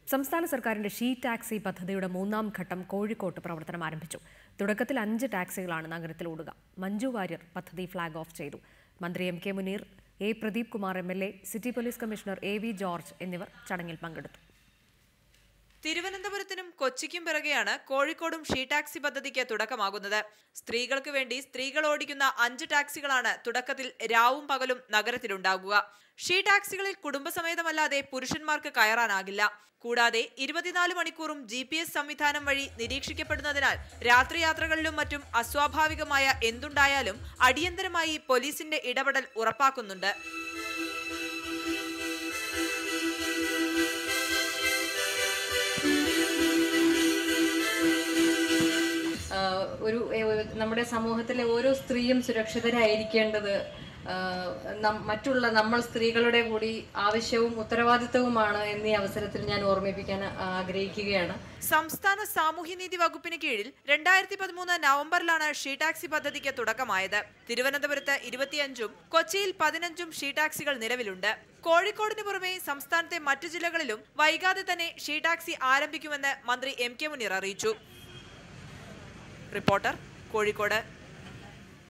സംസ്ഥാന സർക്കാരിന്റെ she taxi പദ്ധതിയുടെ മൂന്നാം ഘട്ടം കോഴിക്കോട്ട് പ്രവർത്തനം ആരംഭിച്ചു തുടക്കത്തിൽ അഞ്ച് ടാക്സികളാണ് നഗരത്തിൽ ഓടുക മഞ്ജു വാര്യർ പദ്ധതി ഫ്ളാഗ് ഓഫ് ചെയ്തു മന്ത്രി M K Muneer A Pradeep Kumar M L A city police commissioner A V George എന്നിവർ ചടങ്ങിൽ പങ്കെടുത്തു തിരുവനന്തപുരത്തിനും കൊച്ചിക്കും പിറകെയാണ് കോഴിക്കോടും ഷീ ടാക്സി പദ്ധതിക്ക് തുടക്കമാകുന്നത് സ്ത്രീകൾക്ക് വേണ്ടി സ്ത്രീകൾ ഓടിക്കുന്ന അഞ്ച് ടാക്സികളാണ് തുടക്കത്തിൽ രാവും പകലും നഗരത്തിലുണ്ടാകുക ഷീ ടാക്സികളിൽ കുടുംബസമേതമല്ലാതെ പുരുഷന്മാർക്ക് കയറാനാകില്ല കൂടാതെ ഇരുപത്തിനാല് മണിക്കൂറും ജി പി എസ് സംവിധാനം വഴി നിരീക്ഷിക്കപ്പെടുന്നതിനാൽ രാത്രിയാത്രകളിലും മറ്റും അസ്വാഭാവികമായ എന്തുണ്ടായാലും അടിയന്തരമായി പോലീസിന്റെ ഇടപെടൽ ഉറപ്പാക്കുന്നുണ്ട് ആഹ് ഒരു ഏ- നമ്മുടെ സമൂഹത്തിലെ ഓരോ സ്ത്രീയും സുരക്ഷിതരായിരിക്കേണ്ടത് ആഹ് നം- മറ്റുള്ള നമ്മൾ സ്ത്രീകളുടെ കൂടി ആവശ്യവും ഉത്തരവാദിത്തവുമാണ് എന്നീ അവസരത്തിൽ ഞാൻ ഓർമ്മിപ്പിക്കാൻ ആഗ്രഹിക്കുകയാണ് സംസ്ഥാന സാമൂഹ്യനീതി വകുപ്പിന് കീഴിൽ രണ്ടായിരത്തി പതിമൂന്ന് നവംബറിലാണ് ഷീ ടാക്സി പദ്ധതിക്ക് തുടക്കമായത് തിരുവനന്തപുരത്ത് ഇരുപത്തിയഞ്ചും കൊച്ചിയിൽ പതിനഞ്ചും ഷീ ടാക്സികൾ നിലവിലുണ്ട് കോഴിക്കോടിന് പുറമെ സംസ്ഥാനത്തെ മറ്റു ജില്ലകളിലും വൈകാതെ തന്നെ ഷീ ടാക്സി ആരംഭിക്കുമെന്ന് മന്ത്രി എം കെ മുനീർ അറിയിച്ചു റിപ്പോർട്ടർ കോഴിക്കോട്